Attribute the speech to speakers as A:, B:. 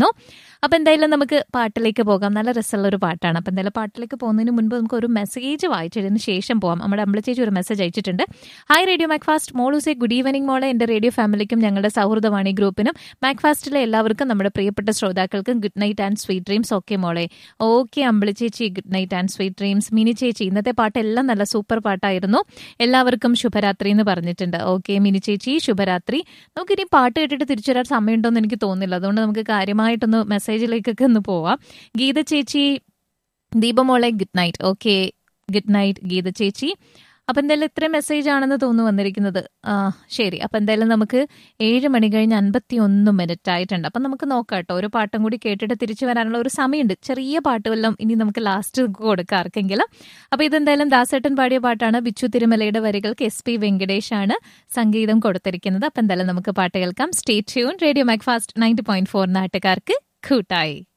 A: അപ്പൊ എന്തായാലും നമുക്ക് പാട്ടിലേക്ക് പോകാം നല്ല രസമുള്ള ഒരു പാട്ടാണ് അപ്പൊ എന്തായാലും പാട്ടിലേക്ക് പോകുന്നതിന് മുൻപ് നമുക്ക് ഒരു മെസ്സേജ് വായിച്ചതിന് ശേഷം പോകാം നമ്മുടെ അമ്പള ചേച്ചി ഒരു മെസ്സേജ് അയച്ചിട്ടുണ്ട് ഹായ് റേഡിയോ മാക്ഫാസ്റ്റ് മോളൂസെ ഗുഡ് ഈവനിങ് മോളെ എന്റെ റേഡിയോ ഫാമിലിക്കും ഞങ്ങളുടെ സൗഹൃദവാണി ഗ്രൂപ്പിനും മാക്ഫാസ്റ്റിലെ എല്ലാവർക്കും നമ്മുടെ പ്രിയപ്പെട്ട ശ്രോതാക്കൾക്കും good night and sweet dreams okay മോളെ ഓക്കെ അമ്പളി ചേച്ചി good night and sweet dreams Mini ചേച്ചി ഇന്നത്തെ പാട്ടെല്ലാം നല്ല സൂപ്പർ പാട്ടായിരുന്നു എല്ലാവർക്കും ശുഭരാത്രി എന്ന് പറഞ്ഞിട്ടുണ്ട് ഓക്കെ മിനി ചേച്ചി ശുഭരാത്രി നമുക്കിനി പാട്ട് കേട്ടിട്ട് തിരിച്ചു വരാൻ സമയമുണ്ടോ എന്ന് എനിക്ക് തോന്നുന്നില്ല അതുകൊണ്ട് നമുക്ക് കാര്യമായിട്ടൊന്ന് മെസ്സേജിലേക്കൊക്കെ ഒന്ന് പോവാം ഗീത ചേച്ചി ദീപമോളെ good night okay good night Geetha ചേച്ചി അപ്പം എന്തായാലും ഇത്രയും മെസ്സേജ് ആണെന്ന് തോന്നുന്നു വന്നിരിക്കുന്നത് ആ, ശരി അപ്പം എന്തായാലും നമുക്ക് ഏഴ് മണി കഴിഞ്ഞ് അൻപത്തി ഒന്ന് മിനിറ്റ് ആയിട്ടുണ്ട് അപ്പം നമുക്ക് നോക്കാം കേട്ടോ ഒരു പാട്ടും കൂടി കേട്ടിട്ട് തിരിച്ചു വരാനുള്ള ഒരു സമയമുണ്ട് ചെറിയ പാട്ട് വല്ലതും ഇനി നമുക്ക് ലാസ്റ്റ് കൊടുക്കാം ആർക്കെങ്കിലും അപ്പം ഇതെന്തായാലും ദാസേട്ടൻ പാടിയ പാട്ടാണ് ബിച്ചു തിരുമലയുടെ വരികൾക്ക് എസ് പി വെങ്കടേഷ് ആണ് സംഗീതം കൊടുത്തിരിക്കുന്നത് അപ്പം എന്തായാലും നമുക്ക് പാട്ട് കേൾക്കാം stay tune radio Macfast ninety point four നാട്ടുകാർക്ക് കൂട്ടായി